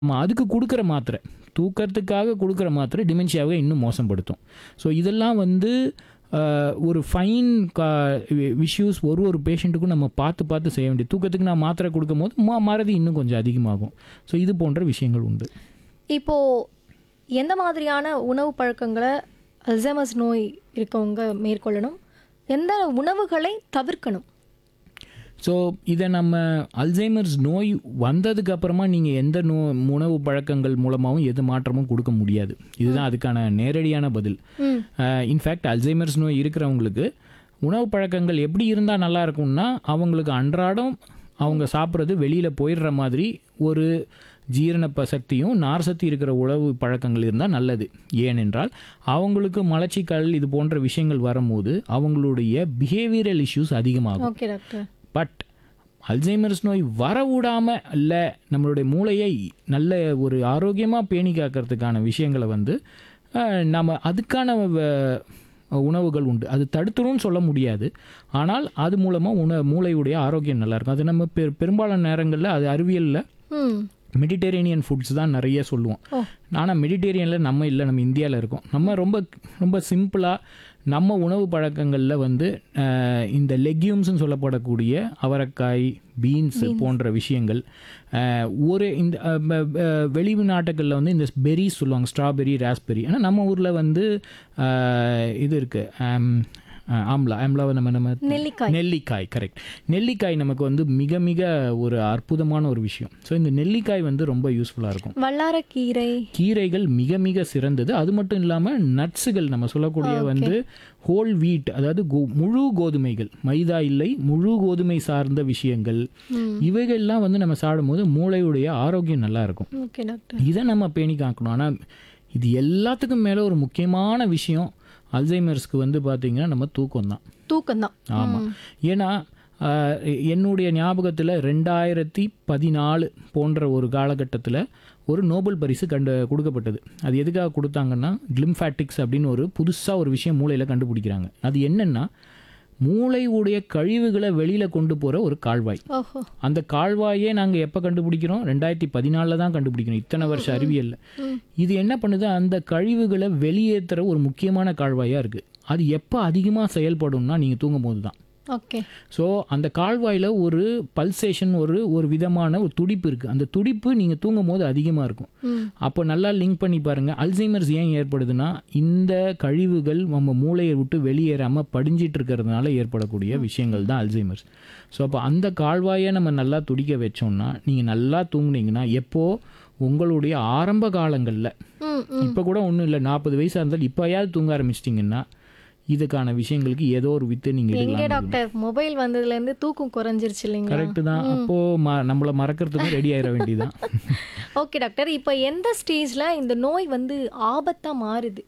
ஆமா, அதுக்கு கொடுக்குற மாத்திரை தூக்கத்துக்காக கொடுக்குற மாத்திரை டிமென்ஷியாவை இன்னும் மோசப்படுத்தும் ஸோ இதெல்லாம் வந்து ஆஹ், ஒரு ஃபைன் கா விஷயூஸ் ஒரு ஒரு பேஷண்ட்டுக்கும் நம்ம பார்த்து பார்த்து செய்ய வேண்டியது தூக்கத்துக்கு நான் மாத்திரை கொடுக்கும் போது ம- மறதி இன்னும் கொஞ்சம் அதிகமாகும் ஸோ இது போன்ற விஷயங்கள் உண்டு இப்போ எந்த மாதிரியான உணவு பழக்கங்களை அல்சைமர்ஸ் நோய் இருக்கவங்க மேற்கொள்ளணும் எந்த உணவுகளை தவிர்க்கணும் ஸோ இதை நம்ம அல்சைமர்ஸ் நோய் வந்ததுக்கு அப்புறமா நீங்கள் எந்த நோ உணவு பழக்கங்கள் மூலமாகவும் எது மாற்றமும் கொடுக்க முடியாது இதுதான் அதுக்கான நேரடியான பதில் ம் இன்ஃபேக்ட் அல்சைமர்ஸ் நோய் இருக்கிறவங்களுக்கு உணவு பழக்கங்கள் எப்படி இருந்தால் நல்லா இருக்கும்னா அவங்களுக்கு அன்றாடம் அவங்க சாப்பிட்றது வெளியில் போயிடுற மாதிரி ஒரு ஜீரண ப- சக்தியும் நார் சக்தி இருக்கிற உணவு பழக்கங்கள் இருந்தால் நல்லது ஏனென்றால் அவங்களுக்கு மலச்சிக்கல் இது போன்ற விஷயங்கள் வரும்போது அவங்களுடைய பிஹேவியரல் இஷ்யூஸ் அதிகமாகும் ஓகே டாக்டர் பட் அல்சைமர்ஸ் நோய் வர விடாம இல்லை நம்மளுடைய மூளையை நல்ல ஒரு ஆரோக்கியமாக பேணி காக்கிறதுக்கான விஷயங்களை வந்து அஹ், நம்ம அதுக்கான வ- உணவுகள் உண்டு அது தடுத்துரும்னு சொல்ல முடியாது ஆனால் அது மூலமாக உண மூளையுடைய ஆரோக்கியம் நல்லா இருக்கும் அது நம்ம பெ பெரும்பாலான நேரங்களில் அது அறிவியலில் ம் மெடிடேரேனியன் ஃபுட்ஸ் தான் நிறைய சொல்லுவோம் ஓ. ஆனால் மெடிடேரியனில் நம்ம இல்லை நம்ம இந்தியாவில் இருக்கோம் நம்ம ரொம்ப ரொம்ப சிம்பிளாக நம்ம உணவு பழக்கங்களில் வந்து அஹ், இந்த லெக்யூம்ஸ்னு சொல்லப்படக்கூடிய அவரைக்காய் பீன்ஸ் போன்ற விஷயங்கள் அஹ், ஒரு இந்த அஹ், ப- ப- வெளிநாட்டுகளில் வந்து இந்த பெரிஸ் சொல்லுவாங்க ஸ்ட்ராபெரி ராஸ்பெரி ஆனால் நம்ம ஊரில் வந்து அஹ், இது இருக்குது ஆம்லா ஆம்லாவை நம்ம நம்ம நெல்லிக்காய் நெல்லிக்காய் கரெக்ட் நெல்லிக்காய் நமக்கு வந்து மிக மிக ஒரு அற்புதமான ஒரு விஷயம் ஸோ இந்த நெல்லிக்காய் வந்து ரொம்ப யூஸ்ஃபுல்லாக இருக்கும் வல்லாரக்கீரை கீரைகள் மிக மிக சிறந்தது அது மட்டும் இல்லாமல் நட்ஸுகள் நம்ம சொல்லக்கூடிய வந்து ஹோல் வீட் அதாவது கோ- முழு கோதுமைகள் மைதா இல்லை முழு கோதுமை சார்ந்த விஷயங்கள் ம் இவைகள்லாம் வந்து நம்ம சாப்பிடும்போது மூளையுடைய ஆரோக்கியம் நல்லா இருக்கும் ஓகே டாக்டர் இதை நம்ம பேணி காக்கணும் ஆனால் இது எல்லாத்துக்கும் மேலே ஒரு முக்கியமான விஷயம் அல்சைமர்ஸ்க்கு வந்து பார்த்தீங்கன்னா நம்ம தூக்கம் தான் தூக்கம்தான் ஆமாம் ஏன்னா ஆஹ், என்னுடைய ஞாபகத்தில் ரெண்டாயிரத்தி பதினாலு போன்ற ஒரு காலகட்டத்தில் ஒரு நோபல் பரிசு கண்டு கொடுக்கப்பட்டது அது எதுக்காக கொடுத்தாங்கன்னா கிளிம்ஃபேட்டிக்ஸ் அப்படின்னு ஒரு புதுசாக ஒரு விஷயம் மூளையில் கண்டுபிடிக்கிறாங்க அது என்னென்னா மூளையுடைய கழிவுகளை வெளியில் கொண்டு போகிற ஒரு கால்வாய் ஓஹோ அந்த கால்வாயே நாங்கள் எப்போ கண்டுபிடிக்கிறோம் ரெண்டாயிரத்தி பதினாலில் தான் கண்டுபிடிக்கிறோம் இத்தனை வருஷம் அறிவியலில் ம். இது என்ன பண்ணுது அந்த கழிவுகளை வெளியேற்றுற ஒரு முக்கியமான கால்வாயாக இருக்குது அது எப்போ அதிகமாக செயல்படும்னா நீங்கள் தூங்கும் போது தான் ஓகே ஸோ அந்த கால்வாயில் ஒரு பல்சேஷன் ஒரு ஒரு விதமான ஒரு துடிப்பு இருக்குது அந்த துடிப்பு நீங்கள் தூங்கும் போது அதிகமாக இருக்கும் ம் அப்போ நல்லா லிங்க் பண்ணி பாருங்கள் அல்சைமர்ஸ் ஏன் ஏற்படுதுன்னா இந்த கழிவுகள் நம்ம மூளையை விட்டு வெளியேறாமல் படிஞ்சிட்டு இருக்கிறதுனால ஏற்படக்கூடிய விஷயங்கள் தான் அல்சைமர்ஸ் ஸோ அப்போ அந்த கால்வாயை நம்ம நல்லா துடிக்க வச்சோம்னா நீங்கள் நல்லா தூங்குனீங்கன்னா எப்போ உங்களுடைய ஆரம்ப காலங்களில் ம் ம் இப்போ கூட ஒன்றும் இல்லை நாற்பது வயசாக இருந்தாலும் இப்போயாவது தூங்க ஆரம்பிச்சிட்டிங்கன்னா இதுக்கான விஷயங்களுக்கு ஏதோ ஒரு வித்து நீங்கள் எங்கே எடுக்கலாம் டாக்டர் மொபைல் வந்ததுலேருந்து தூக்கம் குறைஞ்சிருச்சு இல்லைங்களா கரெக்டு தான் அப்போது ம நம்மளை மறக்கிறதுக்கும் ரெடி ஆயிட வேண்டியதுதான் ஓகே டாக்டர் இப்போ எந்த ஸ்டேஜில் இந்த நோய் வந்து ஆபத்தாக மாறுது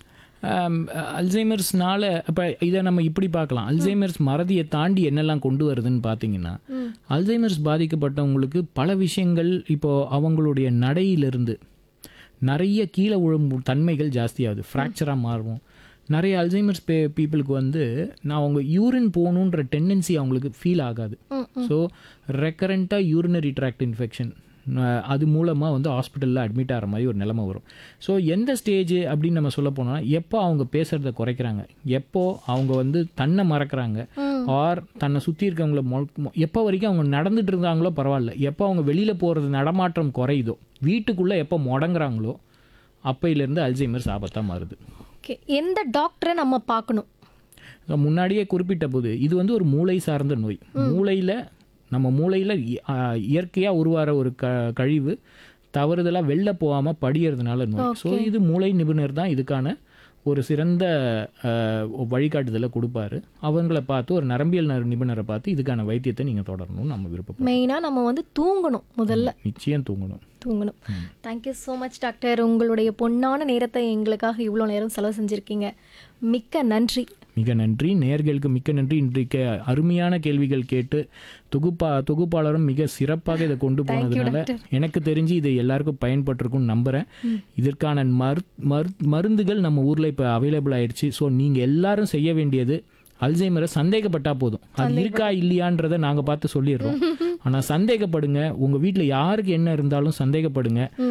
ஆம், அல்சைமர்ஸ்னால இப்போ இதை நம்ம இப்படி பார்க்கலாம் அல்சைமர்ஸ் மறதியை தாண்டி என்னெல்லாம் கொண்டு வருதுன்னு பார்த்தீங்கன்னா ம் அல்சைமர்ஸ் பாதிக்கப்பட்டவங்களுக்கு பல விஷயங்கள் இப்போ அவங்களுடைய நடையிலிருந்து நிறைய கீழே விழும் தன்மைகள் ஜாஸ்தியாகுது ஃப்ராக்சராக மாறும் நிறைய அல்சைமர்ஸ் பே பீப்புளுக்கு வந்து நான் அவங்க யூரின் போகணுன்ற டெண்டன்சி அவங்களுக்கு ஃபீல் ஆகாது ம் ஸோ ரெக்கரண்ட்டாக யூரினரி ட்ராக்ட் இன்ஃபெக்ஷன் அது மூலமாக வந்து ஹாஸ்பிட்டலில் அட்மிட் ஆகிற மாதிரி ஒரு நிலைமை வரும் ஸோ எந்த ஸ்டேஜ் அப்படின்னு நம்ம சொல்ல போனோம்னா எப்போ அவங்க பேசுகிறத குறைக்கிறாங்க எப்போ அவங்க வந்து தன்னை மறக்கிறாங்க ம் ஆர் தன்னை சுற்றி இருக்கவங்கள மொ- எப்போ வரைக்கும் அவங்க நடந்துட்டு இருந்தாங்களோ பரவாயில்ல எப்போ அவங்க வெளியில் போகிறது நடமாட்டம் குறையுதோ வீட்டுக்குள்ளே எப்போ முடங்குறாங்களோ அப்பையிலேருந்து அல்சைமர்ஸ் ஆபத்தாக மாறுது ஓகே எந்த டாக்டரை நம்ம பார்க்கணும் So, முன்னாடியே குறிப்பிட்ட போது இது வந்து ஒரு மூளை சார்ந்த நோய் மூளையில் நம்ம மூளையில் இயற்கையாக உருவாகிற ஒரு க கழிவு தவறுதலாக வெளில போகாமல் படியறதுனால நோய் ஸோ இது மூளை நிபுணர் தான் இதுக்கான ஒரு சிறந்த அஹ், வழிகாட்டுதலை கொடுப்பாரு அவங்கள பார்த்து ஒரு நரம்பியல் ந- நிபுணரை பார்த்து இதுக்கான வைத்தியத்தை நீங்கள் தொடரணும்னு நம்ம விருப்பப்படுறோம் மெயினாக நம்ம வந்து தூங்கணும் முதல்ல நிச்சயம் தூங்கணும் தூங்கணும் தேங்க்யூ ஸோ மச் டாக்டர் உங்களுடைய பொன்னான நேரத்தை எங்களுக்காக இவ்வளோ நேரம் செலவு செஞ்சுருக்கீங்க மிக்க நன்றி மிக நன்றி நேர்களுக்கு மிக்க நன்றி இன்றைக்கு அருமையான கேள்விகள் கேட்டு தொகுப்பா தொகுப்பாளரும் மிக சிறப்பாக இதை கொண்டு போனதுனால எனக்கு தெரிஞ்சு இது எல்லாருக்கும் பயன்பட்டிருக்கும்னு நம்புகிறேன் இதற்கான மரு மரு மருந்துகள் நம்ம ஊரில் இப்போ அவைலபிள் ஆயிடுச்சு ஸோ நீங்கள் எல்லாரும் செய்ய வேண்டியது அல்சைமரை சந்தேகப்பட்டா போதும் அது இருக்கா இல்லையான்றதை நாங்கள் பார்த்து சொல்லிடுறோம் ஆனால் சந்தேகப்படுங்க உங்கள் வீட்டில் யாருக்கு என்ன இருந்தாலும் சந்தேகப்படுங்க